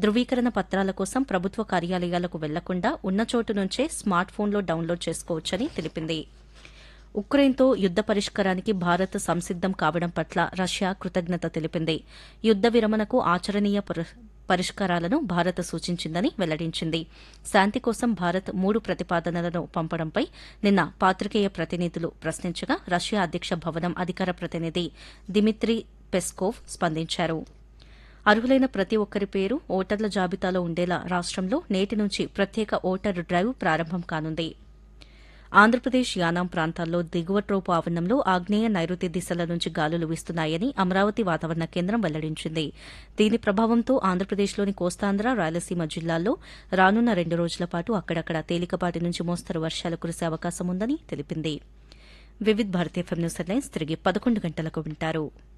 ధృవీకరణ పత్రాల కోసం ప్రభుత్వ కార్యాలయాలకు వెళ్లకుండా ఉన్న చోటు నుంచే స్మార్ట్ ఫోన్లో డౌన్లోడ్ చేసుకోవచ్చని తెలిపింది ఉక్రెయిన్తో యుద్ద పరిష్కారానికి భారత్ సంసిద్దం కావడం పట్ల రష్యా కృతజ్ఞత తెలిపింది యుద్ద విరమణకు ఆచరణీయ పరి- పరిష్కారాలను భారత్ సూచించిందని వెల్లడించింది శాంతి కోసం భారత్ మూడు ప్రతిపాదనలను పంపడంపై నిన్న పాత్రికేయ ప్రతినిధులు ప్రశ్నించగా రష్యా అధ్యక్ష భవనం అధికార ప్రతినిధి దిమిత్రీ పెస్కోవ్ స్పందించారు అర్హులైన ప్రతి ఒక్కరి పేరు ఓటర్ల జాబితాలో ఉండేలా రాష్టంలో నేటి నుంచి ప్రత్యేక ఓటర్ డ్రైవ్ ప్రారంభం కానుంది ఆంధ్రప్రదేశ్ యానాం ప్రాంతాల్లో దిగువ ట్రోపు ఆవరణంలో ఆగ్నేయ నైరుతి దిశల నుంచి గాలులు వీస్తున్నాయని అమరావతి వాతావరణ కేంద్రం వెల్లడించింది దీని ప్రభావంతో ఆంధ్రప్రదేశ్లోని కోస్తాంధ్ర రాయలసీమ జిల్లాల్లో రానున్న రెండు రోజుల పాటు అక్కడక్కడ తేలికపాటి నుంచి మోస్తరు వర్షాలు కురిసే అవకాశం ఉందని తెలిపింది Vividh Bharati FM news headlines తిరిగి పదకొండు గంటలకు వింటారు